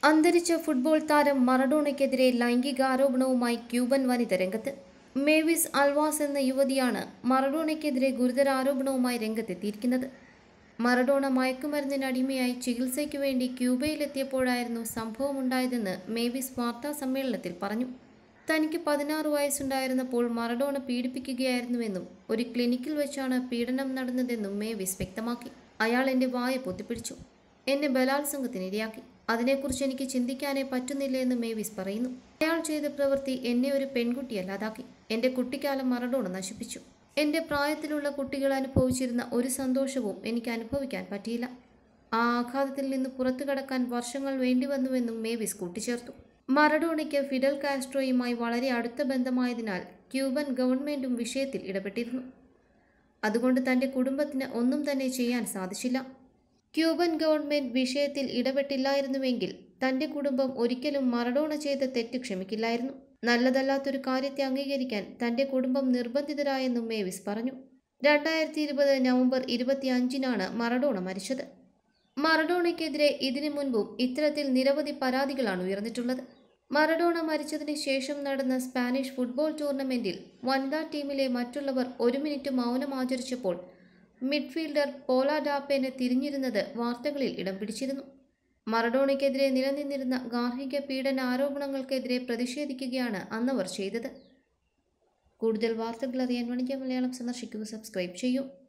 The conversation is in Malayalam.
അന്തരിച്ച ഫുട്ബോൾ താരം മറഡോണയ്ക്കെതിരെ ലൈംഗികാരോപണവുമായി ക്യൂബൻ വനിത രംഗത്ത് മേവിസ് അൽവാസ് എന്ന യുവതിയാണ് മറഡോണയ്ക്കെതിരെ ഗുരുതര ആരോപണവുമായി രംഗത്തെത്തിയിരിക്കുന്നത് മറഡോണ മയക്കുമരുന്നിന് അടിമയായി ചികിത്സയ്ക്ക് വേണ്ടി ക്യൂബയിലെത്തിയപ്പോഴായിരുന്നു സംഭവമുണ്ടായതെന്ന് മേവിസ് വാർത്താ സമ്മേളനത്തിൽ പറഞ്ഞു തനിക്ക് പതിനാറ് വയസ്സുണ്ടായിരുന്നപ്പോൾ മറഡോണ പീഡിപ്പിക്കുകയായിരുന്നുവെന്നും ഒരു ക്ലിനിക്കിൽ വെച്ചാണ് പീഡനം നടന്നതെന്നും മേവിസ് വ്യക്തമാക്കി അയാൾ എൻ്റെ വായ പൊത്തിപ്പിടിച്ചു എന്നെ ബലാത്സംഗത്തിന് ഇരയാക്കി അതിനെക്കുറിച്ച് എനിക്ക് ചിന്തിക്കാനേ പറ്റുന്നില്ല എന്ന് മേവിസ് പറയുന്നു അയാൾ ചെയ്ത പ്രവൃത്തി എന്നെ ഒരു പെൺകുട്ടിയല്ലാതാക്കി എൻ്റെ കുട്ടിക്കാലം മറഡോണ നശിപ്പിച്ചു എൻ്റെ പ്രായത്തിലുള്ള കുട്ടികൾ അനുഭവിച്ചിരുന്ന ഒരു സന്തോഷവും എനിക്ക് അനുഭവിക്കാൻ പറ്റിയില്ല ആ ആഘാതത്തിൽ നിന്ന് പുറത്തു കടക്കാൻ വർഷങ്ങൾ വേണ്ടിവന്നുവെന്നും മേവിസ് കൂട്ടിച്ചേർത്തു മറഡോണയ്ക്ക് ഫിഡൽ കാസ്ട്രോയുമായി വളരെ അടുത്ത ബന്ധമായതിനാൽ ക്യൂബൻ ഗവൺമെൻറ്റും വിഷയത്തിൽ ഇടപെട്ടിരുന്നു അതുകൊണ്ട് തൻ്റെ കുടുംബത്തിന് ഒന്നും തന്നെ ചെയ്യാൻ സാധിച്ചില്ല ക്യൂബൻ ഗവൺമെൻറ് വിഷയത്തിൽ ഇടപെട്ടില്ലായിരുന്നുവെങ്കിൽ തൻ്റെ കുടുംബം ഒരിക്കലും മറഡോണ ചെയ്ത തെറ്റ് ക്ഷമിക്കില്ലായിരുന്നു നല്ലതല്ലാത്തൊരു കാര്യത്തെ അംഗീകരിക്കാൻ തൻ്റെ കുടുംബം നിർബന്ധിതരായെന്നും മേവിസ് പറഞ്ഞു രണ്ടായിരത്തി ഇരുപത് നവംബർ ഇരുപത്തി അഞ്ചിനാണ് മറഡോണ മരിച്ചത് മറഡോണയ്ക്കെതിരെ ഇതിനു മുൻപും ഇത്തരത്തിൽ നിരവധി പരാതികളാണ് ഉയർന്നിട്ടുള്ളത് മറഡോണ മരിച്ചതിന് ശേഷം നടന്ന സ്പാനിഷ് ഫുട്ബോൾ ടൂർണമെന്റിൽ വനിതാ ടീമിലെ മറ്റുള്ളവർ ഒരു മിനിറ്റ് മൗനം ആചരിച്ചപ്പോൾ മിഡ്ഫീൽഡർ പോലാഡാപ്പേനെ തിരിഞ്ഞിരുന്നത് വാർത്തകളിൽ ഇടം പിടിച്ചിരുന്നു മറഡോണയ്ക്കെതിരെ നിലനിന്നിരുന്ന ഗാർഹിക പീഡന ആരോപണങ്ങൾക്കെതിരെ പ്രതിഷേധിക്കുകയാണ് അന്നവർ ചെയ്തത് കൂടുതൽ വാർത്തകൾ അറിയാൻ വണിജ്യ മലയാളം സന്ദർശിക്കുക സബ്സ്ക്രൈബ് ചെയ്യൂ